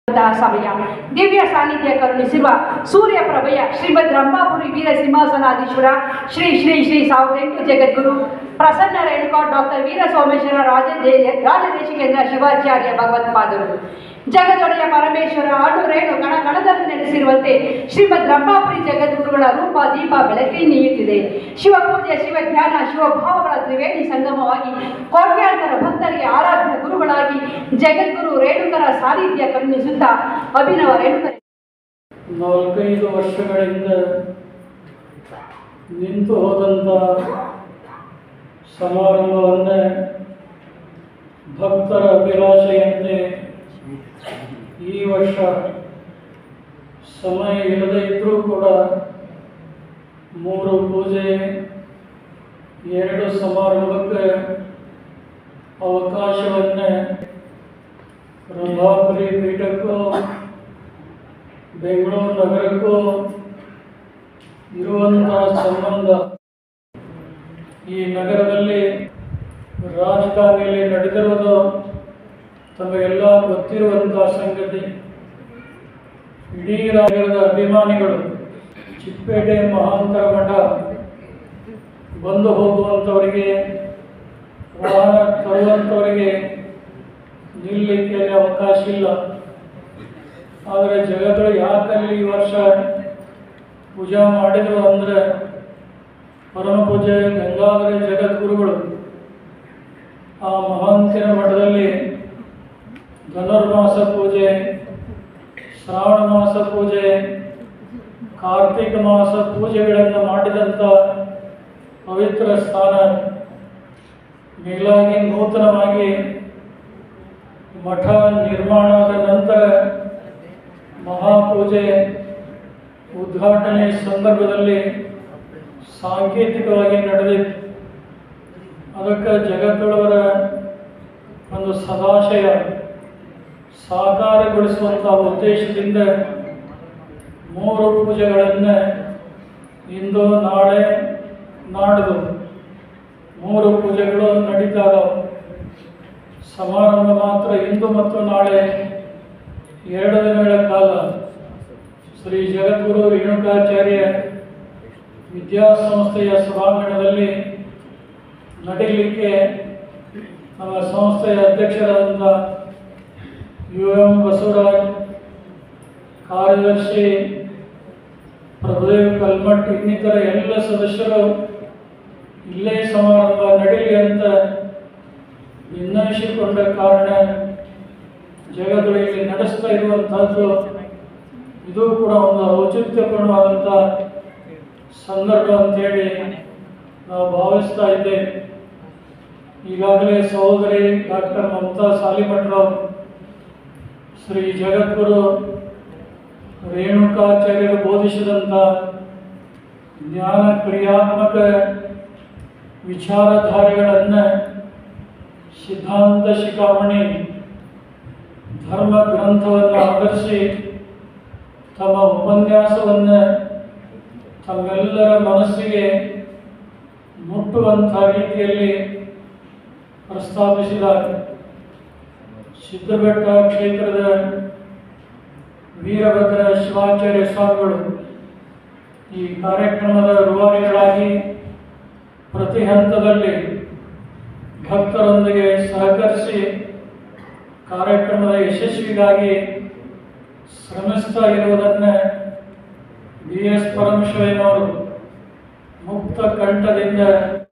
ಅಂತಹ ಸಮಯ ದಿವ್ಯ ಸಾನ್ನಿಧ್ಯ ಕರುಣಿಸಿರುವ ಸೂರ್ಯ ಪ್ರಭೆಯ ಶ್ರೀಮದ್ ರಂಭಾಪುರಿ ವೀರ ಸಿಂಹಾಸನಾಧೀಶ್ವರ ಶ್ರೀ ಶ್ರೀ ಶ್ರೀ ಸಾವಿರದ ಎಂಟು ಜಗದ್ಗುರು ಪ್ರಸನ್ನ ರೇಣುಕಾ ಡಾಕ್ಟರ್ ವೀರ ಸೋಮೇಶ್ವರ ರಾಜ ರಾಜದೇಶಿಕೇಂದ್ರ ಶಿವಾಚಾರ್ಯ ಭಗವತ್ಪಾದರು ಜಗದೊಡೆಯ ಪರಮೇಶ್ವರ ಅಣು ರೇಣು ಗಣ ಗಣದಲ್ಲಿ ನೆಲೆಸಿರುವಂತೆ ಶ್ರೀಮದ್ ರಂಭಾಪುರಿ ಜಗದ್ಗುರುಗಳ ರೂಪ ದೀಪ ಬೆಳಕಿ ನೀಯುತ್ತಿದೆ ಶಿವಪೂಜೆ ಶಿವಜ್ಞಾನ ಶಿವಭಾವಗಳ ತ್ರಿವೇಣಿ ಸಂಗಮವಾಗಿ ಕೋಟ್ಯಾಂತರ ಭಕ್ತರಿಗೆ ಆರಾಧ್ಯ ಗುರುಗಳಾಗಿ ಜಗದ್ಗುರು ರೇಣುಕರ ಸಾನ್ನಿಧ್ಯ ಕರುಣಿಸುತ್ತಾ ಅಭಿನವ ರೇಣುಕರ ನಾಲ್ಕೈದು ವರ್ಷಗಳಿಂದ ನಿಂತು ಹೋದಂಥ ಸಮಾರಂಭವನ್ನೇ ಭಕ್ತರ ಅಭಿಲಾಷೆಯಂತೆ ಈ ವರ್ಷ ಸಮಯ ಇಲ್ಲದೇ ಇದ್ದರೂ ಕೂಡ ಮೂರು ಪೂಜೆ ಎರಡು ಸಮಾರಂಭಕ್ಕೆ ಅವಕಾಶವನ್ನೇ ರಂಭಾಪುರಿ ಪೀಠಕ್ಕೂ ಬೆಂಗಳೂರು ನಗರಕ್ಕೂ ಇರುವಂತಹ ಸಂಬಂಧ ಈ ನಗರದಲ್ಲಿ ರಾಜಕಾರಣಿಯಲ್ಲಿ ನಡೆದಿರುವುದು ತಮಗೆಲ್ಲ ಗೊತ್ತಿರುವಂತಹ ಸಂಗತಿ ಇಡೀ ರಾಜ್ಯದ ಅಭಿಮಾನಿಗಳು ಚಿಕ್ಕಪೇಟೆ ಮಹಾಂತರ ಮಠ ಬಂದು ಹೋಗುವಂಥವರಿಗೆ ವಾಹನ ತರುವಂಥವರಿಗೆ ನಿಲ್ಲಲಿಕ್ಕೆ ಅವಕಾಶ ಇಲ್ಲ ಆದರೆ ಜಗತ್ತು ಯಾಕಲ್ಲಿ ಈ ವರ್ಷ ಪೂಜಾ ಮಾಡಿದರು ಅಂದರೆ ಪರಮ ಪೂಜೆ ಗಂಗಾಧರ ಜಗದ್ಗುರುಗಳು ಆ ಮಹಾಂತಿನ ಮಠದಲ್ಲಿ ಧನುರ್ಮಾಸ ಪೂಜೆ ಶ್ರಾವಣ ಮಾಸ ಪೂಜೆ ಕಾರ್ತಿಕ ಮಾಸ ಪೂಜೆಗಳನ್ನು ಮಾಡಿದಂಥ ಪವಿತ್ರ ಸ್ಥಾನ ಮೇಲಾಗಿ ನೂತನವಾಗಿ ಮಠ ನಿರ್ಮಾಣದ ನಂತರ ಮಹಾಪೂಜೆ ಉದ್ಘಾಟನೆ ಸಂದರ್ಭದಲ್ಲಿ ಸಾಂಕೇತಿಕವಾಗಿ ನಡೆದಿತ್ತು ಅದಕ್ಕೆ ಜಗತ್ತೊಳವರ ಒಂದು ಸದಾಶಯ ಸಾಕಾರಗೊಳಿಸುವಂಥ ಉದ್ದೇಶದಿಂದ ಮೂರು ಪೂಜೆಗಳನ್ನು ಇಂದು ನಾಳೆ ನಾಡಿದು ಮೂರು ಪೂಜೆಗಳು ನಡೀತಾ ಇದಾವೆ ಸಮಾರಂಭ ಮಾತ್ರ ಇಂದು ಮತ್ತು ನಾಳೆ ಎರಡು ದಿನಗಳ ಕಾಲ ಶ್ರೀ ಜಗದ್ಗುರು ರೇಣುಕಾಚಾರ್ಯ ವಿದ್ಯಾಸಂಸ್ಥೆಯ ಸಭಾಂಗಣದಲ್ಲಿ ನಡೆಯಲಿಕ್ಕೆ ನಮ್ಮ ಸಂಸ್ಥೆಯ ಅಧ್ಯಕ್ಷರಾದಂಥ ಯು ಎಂ ಬಸವರಾಜ್ ಕಾರ್ಯದರ್ಶಿ ಪ್ರಭುದೇವ್ ಕಲ್ಮಠ್ ಇನ್ನಿತರ ಎಲ್ಲ ಸದಸ್ಯರು ಇಲ್ಲೇ ಸಮಾರಂಭ ನಡೀಲಿ ಅಂತ ವಿನ್ನಯಿಸಿಕೊಂಡ ಕಾರಣ ಜಗದೊಳಗೆ ನಡೆಸ್ತಾ ಇರುವಂತಹದ್ದು ಇದು ಕೂಡ ಒಂದು ಔಚಿತ್ಯಪೂರ್ಣವಾದಂಥ ಸಂದರ್ಭ ಅಂತೇಳಿ ನಾವು ಭಾವಿಸ್ತಾ ಇದ್ದೇವೆ ಈಗಾಗಲೇ ಸಹೋದರಿ ಡಾಕ್ಟರ್ ಮಮತಾ ಸಾಲಿಮಠರಾವ್ ಶ್ರೀ ಜಗದ್ಗುರು ರೇಣುಕಾಚಾರ್ಯರು ಬೋಧಿಸಿದಂಥ ಜ್ಞಾನ ಕ್ರಿಯಾತ್ಮಕ ವಿಚಾರಧಾರೆಗಳನ್ನು ಸಿದ್ಧಾಂತ ಶಿಖಾಮಣಿ ಧರ್ಮ ಗ್ರಂಥವನ್ನು ಆಧರಿಸಿ ತಮ್ಮ ಉಪನ್ಯಾಸವನ್ನು ತಮ್ಮೆಲ್ಲರ ಮನಸ್ಸಿಗೆ ಮುಟ್ಟುವಂಥ ರೀತಿಯಲ್ಲಿ ಪ್ರಸ್ತಾಪಿಸಿದ್ದಾರೆ ಸಿದ್ದಬೆಟ್ಟ ಕ್ಷೇತ್ರದ ವೀರಭದ್ರ ಶಿವಾಚಾರ್ಯ ಸ್ವಾಮಿಗಳು ಈ ಕಾರ್ಯಕ್ರಮದ ರೂವಾರಿಗಳಾಗಿ ಪ್ರತಿ ಹಂತದಲ್ಲಿ ಭಕ್ತರೊಂದಿಗೆ ಸಹಕರಿಸಿ ಕಾರ್ಯಕ್ರಮದ ಯಶಸ್ವಿಗಾಗಿ ಶ್ರಮಿಸ್ತಾ ಇರುವುದನ್ನು ಬಿ ಎಸ್ ಪರಮೇಶ್ವರಯ್ಯನವರು ಮುಕ್ತ ಕಂಠದಿಂದ